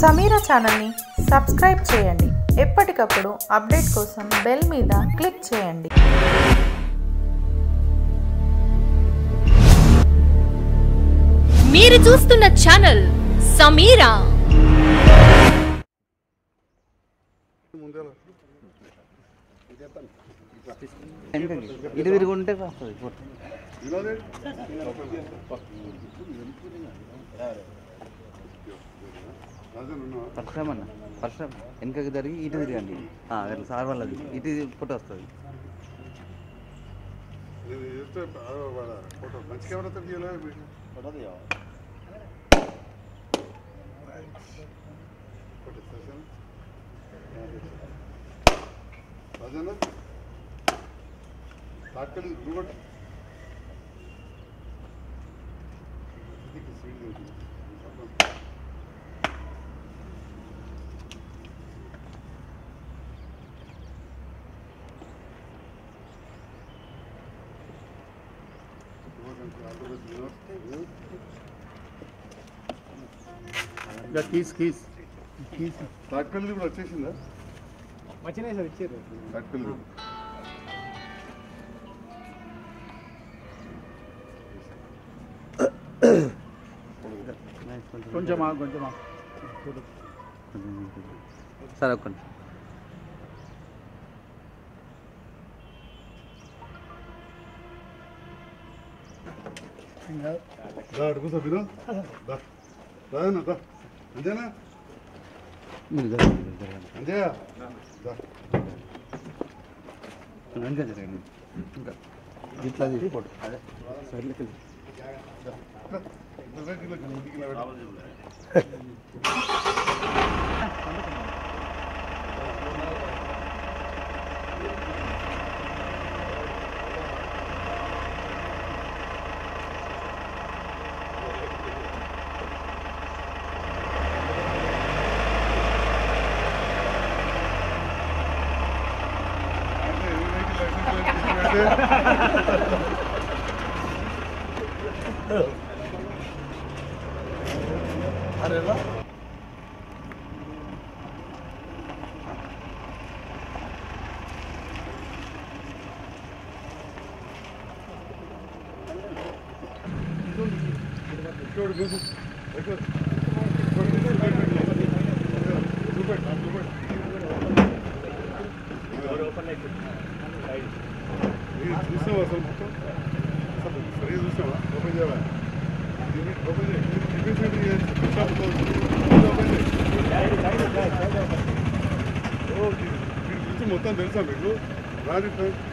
సమీరా ఛానల్ని సబ్స్క్రైబ్ చేయండి ఎప్పటికప్పుడు అప్డేట్ కోసం బెల్ మీద క్లిక్ చేయండి మీరు చూస్తున్న ఛానల్ సమీరా ఇటు తిరుగుంటే వస్తుంది ఫోటో పరశురామన్న పరశురామ్ వెనకకి జరిగి ఇటు తిరగండి ఆ, అట్లా సార్ వాళ్ళది ఇటు ఫోటో వస్తుంది మంచి కెమెరా తీయాలి రాజన్న తాకలి నువ్వు కీస్ కీస్ కీస్ తాకలి కూడా వచ్చేసిందా వచ్చినాయి సార్ ఇచ్చారు తాకలి కొంచెం ఆగు, కొంచెం ఆగు. సరే ఒక్క నిమిషం. దా అడుగు సభ్యులు దా రాజన్న దా అంతేనా మీరు జరగండి, మీరు జరగండి. అంతేయా దా వెనక జరగండి ఇంకా ఇట్లా తీసి ఫోటో అదే సైడ్లోకి వెళ్ళి. చూసావా అసలు మొత్తం అసలు సరిగా చూసావా ఓపెన్ చేయాలా యూనిట్ ఓపెన్ చేయి టిఫిన్ సెంటర్ చేయొచ్చు షాప్ ఓపెన్ చేయి ఓ, దీని దీని గురించి మొత్తం తెలుసా మీకు రాజు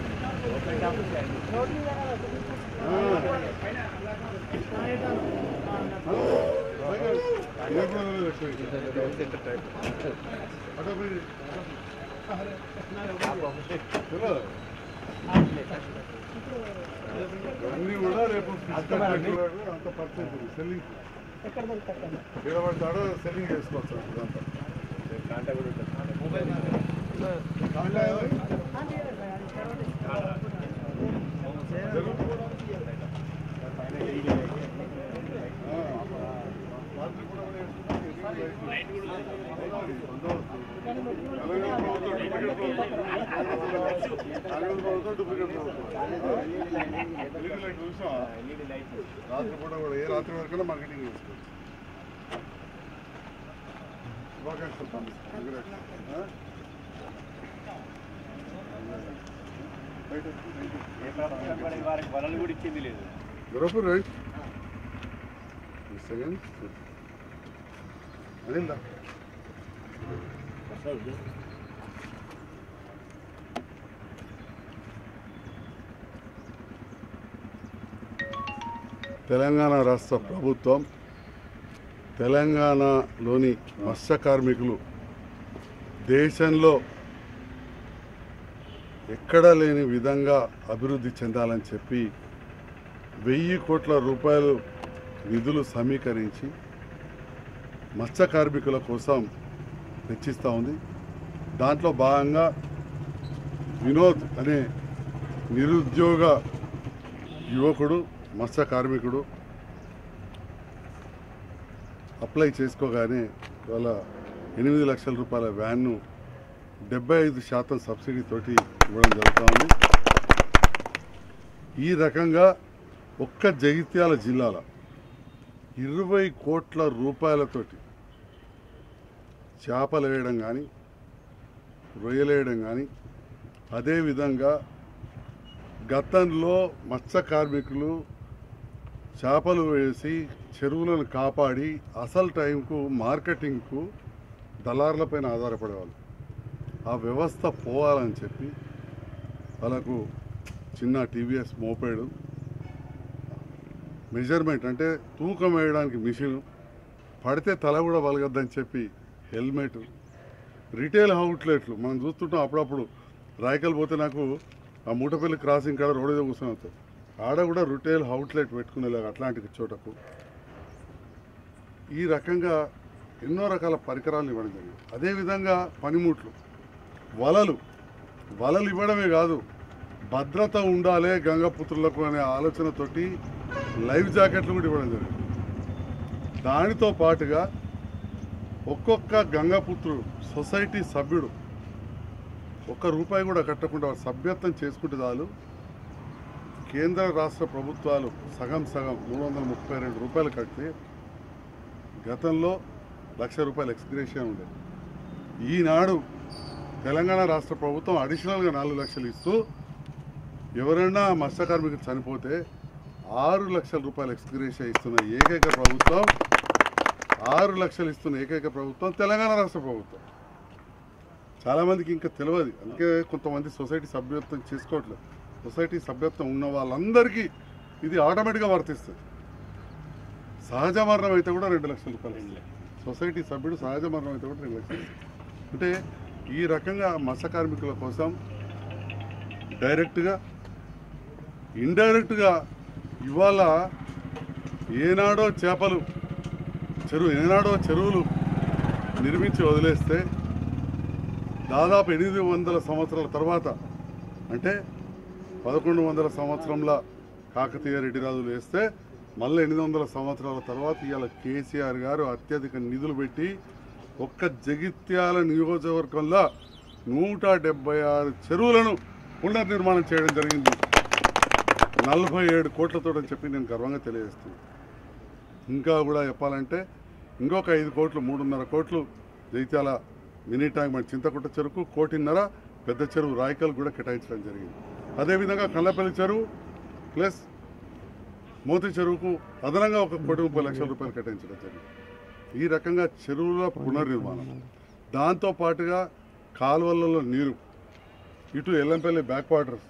అన్ని కూడా రేపు physical పెట్టేవాడు అంత పర్చేజ్ సెల్లింగ్ పడతాడో సెల్లింగ్ చేసుకోవచ్చు అదంతా కాంటా ఏదో? ఆ, రాత్రి కూడా తెలంగాణ ప్రభుత్వం డూప్లికేట్ ప్రభుత్వం. తెలంగాణ ప్రభుత్వం డూప్లికేట్ ప్రభుత్వం. ఎల్ఈడి లైట్ చూసావా? రాత్రి పూట కూడా ఏ రాత్రి వరకైనా మార్కెటింగ్ చేసుకోవచ్చు శుభాకాంక్షలు పంపిస్తాను ఆ? Right, thank you. గురపు రైట్ సెకండ్ అనిల్ దా తెలంగాణ రాష్ట్ర ప్రభుత్వం తెలంగాణలోని మత్స్య కార్మికులు దేశంలో ఎక్కడా లేని విధంగా అభివృద్ధి చెందాలని చెప్పి వెయ్యి కోట్ల రూపాయలు నిధులు సమీకరించి మత్స్య కార్మికుల కోసం వెచ్చిస్తూ ఉంది దాంట్లో భాగంగా వినోద్ అనే నిరుద్యోగ యువకుడు మత్స్య కార్మికుడు అప్లై చేసుకోగానే ఇవాళ ఎనిమిది లక్షల రూపాయల వ్యాన్ను డెబ్బై ఐదు శాతం సబ్సిడీ తోటి ఇవ్వడం జరుగుతూ ఉంది ఈ రకంగా ఒక్క జగిత్యాల జిల్లాలో ఇరవై కోట్ల రూపాయలతోటి చేపలు వేయడం కానీ రొయ్యలు వేయడం కానీ అదేవిధంగా గతంలో మత్స్య కార్మికులు చేపలు వేసి చెరువులను కాపాడి అసలు టైంకు మార్కెటింగ్కు దళారులపైన ఆధారపడేవాళ్ళు ఆ వ్యవస్థ పోవాలని చెప్పి వాళ్ళకు చిన్న టీవీఎస్ మోపేడు మెజర్మెంట్ అంటే తూకం వేయడానికి మిషన్ పడితే తల కూడా వలగద్దని చెప్పి హెల్మెట్ రిటైల్ అవుట్లెట్లు మనం చూస్తుంటాం అప్పుడప్పుడు రాయకల్ పోతే నాకు ఆ మూటపల్లి క్రాసింగ్ కాడ రోడ్డు మీద కూర్చొని వస్తాం ఆడ కూడా రిటైల్ అవుట్లెట్ పెట్టుకునేలాగా అట్లాంటి చోటకు ఈ రకంగా ఎన్నో రకాల పరికరాలు ఇవ్వడం జరిగింది అదేవిధంగా పనిముట్లు వలలు వలలు ఇవ్వడమే కాదు భద్రత ఉండాలి గంగపుత్రులకు అనే ఆలోచనతోటి లైఫ్ జాకెట్లు కూడా ఇవ్వడం జరిగింది దానితో పాటుగా ఒక్కొక్క గంగపుత్రుడు సొసైటీ సభ్యుడు ఒక్క రూపాయి కూడా కట్టకుండా వాడు సభ్యత్వం చేసుకుంటే చాలు కేంద్ర రాష్ట్ర ప్రభుత్వాలు సగం సగం మూడు వందల ముప్పై రెండు రూపాయలు కడితే గతంలో లక్ష రూపాయలు ఎక్స్గ్రేషన్ ఉండేది ఈనాడు తెలంగాణ రాష్ట్ర ప్రభుత్వం అడిషనల్గా నాలుగు లక్షలు ఇస్తూ ఎవరైనా మత్స్య కార్మికులు చనిపోతే ఆరు లక్షల రూపాయలు ఎక్స్గ్రేషన్ ఇస్తున్న ఏకైక ప్రభుత్వం ఆరు లక్షలు ఇస్తున్న ఏకైక ప్రభుత్వం తెలంగాణ రాష్ట్ర ప్రభుత్వం చాలామందికి ఇంకా తెలియదు అందుకే కొంతమంది సొసైటీ సభ్యత్వం చేసుకోవట్లేదు సొసైటీ సభ్యత్వం ఉన్న వాళ్ళందరికీ ఇది ఆటోమేటిక్గా వర్తిస్తుంది సహజ మరణం అయితే కూడా రెండు లక్షల రూపాయలు ఇస్తుంది. సొసైటీ సభ్యుడు సహజ మరణం అయితే కూడా రెండు లక్షలు ఇస్తుంది. అంటే ఈ రకంగా మత్స్య కార్మికుల కోసం డైరెక్ట్గా ఇండైరెక్ట్గా ఇవాళ ఏనాడో చేపలు చెరువు ఏనాడో చెరువులు నిర్మించి వదిలేస్తే దాదాపు ఎనిమిది వందల సంవత్సరాల తర్వాత అంటే పదకొండు వందల సంవత్సరంలో కాకతీయ రెడ్డి రాజులు వేస్తే మళ్ళీ ఎనిమిది వందల సంవత్సరాల తర్వాత ఇవాళ కేసీఆర్ గారు అత్యధిక నిధులు పెట్టి ఒక్క జగిత్యాల నియోజకవర్గంలో నూట డెబ్బై ఆరు చెరువులను పునర్నిర్మాణం చేయడం జరిగింది నలభై ఏడు కోట్లతో అని చెప్పి నేను గర్వంగా తెలియజేస్తున్నాను ఇంకా కూడా చెప్పాలంటే ఇంకొక ఐదు కోట్లు మూడున్నర కోట్లు జైత్యాల మినీ ట్యాంక్ మన చింతకుంట చెరుకు కోటిన్నర పెద్ద చెరువు రాయకల్ కూడా కేటాయించడం జరిగింది అదేవిధంగా కల్లపల్లి చెరువు ప్లస్ మోతి చెరువుకు అదనంగా ఒక కోటి ముప్పై లక్షల రూపాయలు కేటాయించడం జరిగింది ఈ రకంగా చెరువుల పునర్నిర్మాణం దాంతో పాటుగా కాలువలలో నీరు ఇటు Yellampalli back waters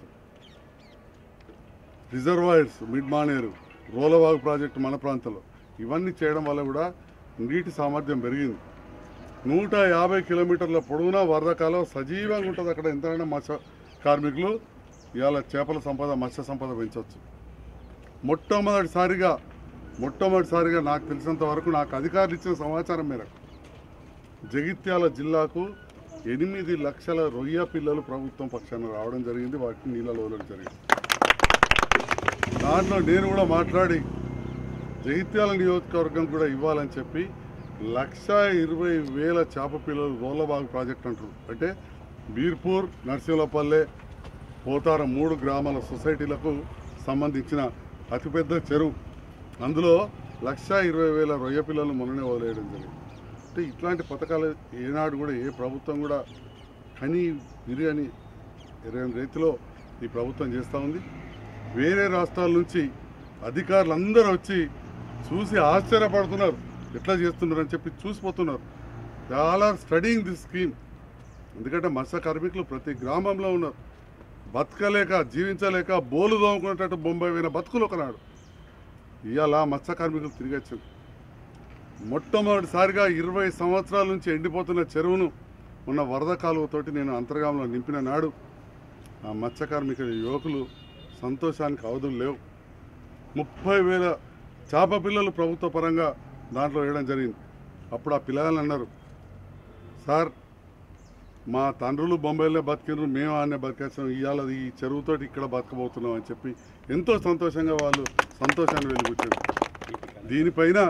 reservoirs mid Maneru Rolavagu project మన ప్రాంతంలో ఇవన్నీ చేయడం వల్ల కూడా నీటి సామర్థ్యం పెరిగింది నూట యాభై కిలోమీటర్ల పొడవునా వరద కాలం సజీవంగా ఉంటుంది అక్కడ ఎంతైనా మత్స్య కార్మికులు ఇవాళ చేపల సంపద మత్స్య సంపద పెంచవచ్చు మొట్టమొదటిసారిగా మొట్టమొదటిసారిగా నాకు తెలిసినంత వరకు నాకు అధికారులు ఇచ్చిన సమాచారం మేరకు జగిత్యాల జిల్లాకు ఎనిమిది లక్షల రొయ్య పిల్లలు ప్రభుత్వం పక్షాన రావడం జరిగింది వాటిని నీళ్ళలో వదలడం జరిగింది దాంట్లో నేను కూడా మాట్లాడి జగిత్యాల నియోజకవర్గం కూడా ఇవ్వాలని చెప్పి లక్ష ఇరవై వేల చేప పిల్లలు రోలబాగ్ ప్రాజెక్ట్ అంటారు అంటే బీర్పూర్ నర్సింహపల్లె పోతారం మూడు గ్రామాల సొసైటీలకు సంబంధించిన అతిపెద్ద చెరువు అందులో లక్ష ఇరవై వేల రొయ్య పిల్లలు మొన్ననే వదిలేయడం జరిగింది అంటే ఇట్లాంటి పథకాలు ఏనాడు కూడా ఏ ప్రభుత్వం కూడా కని విరియని ఎరగని రీతిలో ఈ ప్రభుత్వం చేస్తూ ఉంది వేరే రాష్ట్రాల నుంచి అధికారులు అందరూ వచ్చి చూసి ఆశ్చర్యపడుతున్నారు ఎట్లా చేస్తున్నారు అని చెప్పి చూసిపోతున్నారు చాలా స్టడీయింగ్ దిస్ స్కీమ్ ఎందుకంటే మత్స్య కార్మికులు ప్రతి గ్రామంలో ఉన్నారు బతకలేక జీవించలేక బోలు దోముకునేటట్టు బొంబాయి పోయిన బతుకులు ఒకనాడు ఇవాళ మత్స్య కార్మికులు తిరిగి వచ్చారు మొట్టమొదటిసారిగా ఇరవై సంవత్సరాల నుంచి ఎండిపోతున్న చెరువును ఉన్న వరద కాలువతోటి నేను అంతర్గామంలో నింపిన నాడు ఆ మత్స్య కార్మిక యువకులు సంతోషానికి అవధులు లేవు ముప్పై వేల చేప పిల్లలు ప్రభుత్వ పరంగా దాంట్లో వేయడం జరిగింది అప్పుడు ఆ పిల్లలు అన్నారు సార్ మా తండ్రులు బొంబాయిలో బతికినారు మేము ఆడనే బతికేస్తాం ఇవాళ ఈ చెరువుతోటి ఇక్కడ బతకబోతున్నాం అని చెప్పి ఎంతో సంతోషంగా వాళ్ళు సంతోషాన్ని వెలిగించారు దీనిపైన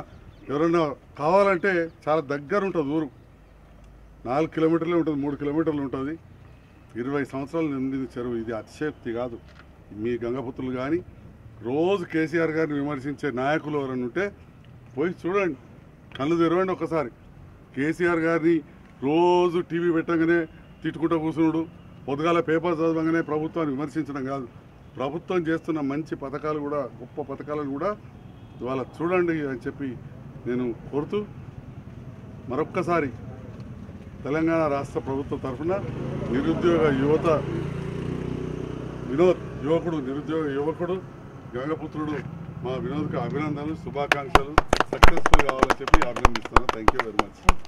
ఎవరైనా కావాలంటే చాలా దగ్గర ఉంటుంది ఊరు నాలుగు కిలోమీటర్లే ఉంటుంది మూడు కిలోమీటర్లు ఉంటుంది ఇరవై సంవత్సరాలు నిండిన చెరువు ఇది అతిశక్తి కాదు మీ గంగపుత్రులు కానీ రోజు కేసీఆర్ గారిని విమర్శించే నాయకులు ఎవరైనా ఉంటే పోయి చూడండి కళ్ళు తెరవండి ఒకసారి కేసీఆర్ గారిని రోజు టీవీ పెట్టగానే తిట్టుకుంటూ కూర్చున్నాడు పొద్దుగాల పేపర్ చదవగానే ప్రభుత్వాన్ని విమర్శించడం కాదు ప్రభుత్వం చేస్తున్న మంచి పథకాలు కూడా గొప్ప పథకాలను కూడా ఇవాళ చూడండి అని చెప్పి నేను కోరుతూ మరొక్కసారి తెలంగాణ రాష్ట్ర ప్రభుత్వం తరఫున నిరుద్యోగ యువత వినోద్ యువకుడు నిరుద్యోగ యువకుడు గంగపుత్రుడు మా వినోద్కి అభినందనలు శుభాకాంక్షలు సక్సెస్ఫుల్ కావాలని చెప్పి అభినందిస్తున్నాను థ్యాంక్ యూ వెరీ మచ్